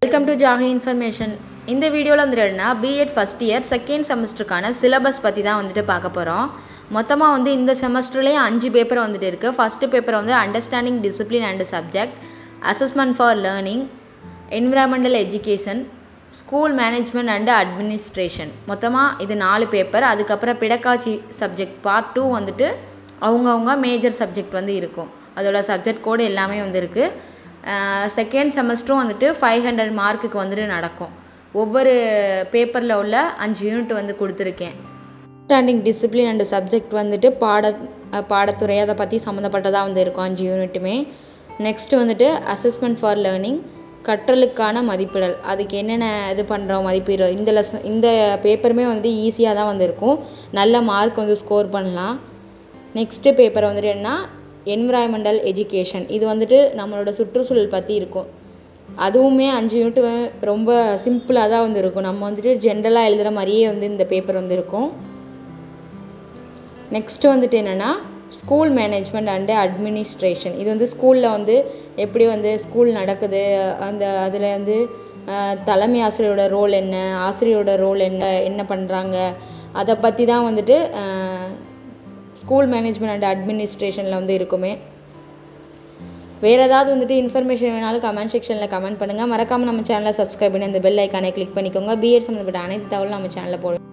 welcome to ஜாகி information இந்த வீடியோவில் வந்துட்டுனா பிஎட் ஃபஸ்ட் இயர் செகண்ட் செமஸ்டருக்கான சிலபஸ் பற்றி தான் வந்துட்டு பார்க்க போகிறோம் மொத்தமாக வந்து இந்த செமஸ்டர்லேயே அஞ்சு பேப்பர் வந்துட்டு இருக்குது ஃபஸ்ட்டு பேப்பர் வந்து understanding discipline and subject assessment for learning environmental education school management and administration மொத்தமாக இது நாலு பேப்பர் அதுக்கப்புறம் பிடக்காட்சி சப்ஜெக்ட் பார்ட் டூ வந்துட்டு அவங்கவுங்க மேஜர் சப்ஜெக்ட் வந்து இருக்கும் அதோட சப்ஜெக்ட் கோடு எல்லாமே வந்து இருக்குது செகண்ட் செமஸ்டரும் வந்துட்டு ஃபைவ் ஹண்ட்ரட் மார்க்குக்கு வந்துட்டு நடக்கும் ஒவ்வொரு பேப்பரில் உள்ள அஞ்சு யூனிட் வந்து கொடுத்துருக்கேன் அண்டர்ஸ்டாண்டிங் டிசிப்ளின் அண்ட் சப்ஜெக்ட் வந்துட்டு பாட பாடத்துறை அதை பற்றி சம்மந்தப்பட்டதாக வந்து இருக்கும் அஞ்சு யூனிட்டுமே நெக்ஸ்ட்டு வந்துட்டு அசஸ்மெண்ட் ஃபார் லேர்னிங் கற்றலுக்கான மதிப்பிடல் அதுக்கு என்னென்ன இது பண்ணுறோம் மதிப்பீடு இந்த லெசன் இந்த பேப்பருமே வந்துட்டு ஈஸியாக தான் வந்து இருக்கும் நல்ல மார்க் வந்து ஸ்கோர் பண்ணலாம் நெக்ஸ்ட்டு பேப்பர் வந்துட்டு என்ன என்விரான்மெண்டல் எஜுகேஷன் இது வந்துட்டு நம்மளோட சுற்றுச்சூழல் பற்றி இருக்கும் அதுவுமே அஞ்சு யூனிட் ரொம்ப சிம்பிளாக தான் வந்து இருக்கும் நம்ம வந்துட்டு ஜென்ரலாக எழுதுகிற மாதிரியே வந்து இந்த பேப்பர் வந்து இருக்கும் நெக்ஸ்ட்டு வந்துட்டு என்னென்னா ஸ்கூல் மேனேஜ்மெண்ட் அண்டு அட்மினிஸ்ட்ரேஷன் இது வந்து ஸ்கூலில் வந்து எப்படி வந்து ஸ்கூல் நடக்குது அந்த அதில் வந்து தலைமை ஆசிரியரோட ரோல் என்ன ஆசிரியரோட ரோல் என்ன என்ன பண்ணுறாங்க அதை பற்றி தான் வந்துட்டு ஸ்கூல் மேனேஜ்மெண்ட் அண்ட் அட்மினிஸ்ட்ரேஷனில் வந்து இருக்குமே வேறு ஏதாவது வந்துட்டு இன்ஃபர்மேஷன் வேணாலும் கமெண்ட் செக்ஷனில் கமெண்ட் பண்ணுங்கள் மறக்காமல் நம்ம சேனலை சப்ஸ்கிரைப் பண்ணி அந்த பெல் ஐக்கானை கிளிக் பண்ணிக்கோங்க பிஎட் சம்மந்தப்பட்ட அனைத்து தகவலும் நம்ம சேனலில் போடுவோம்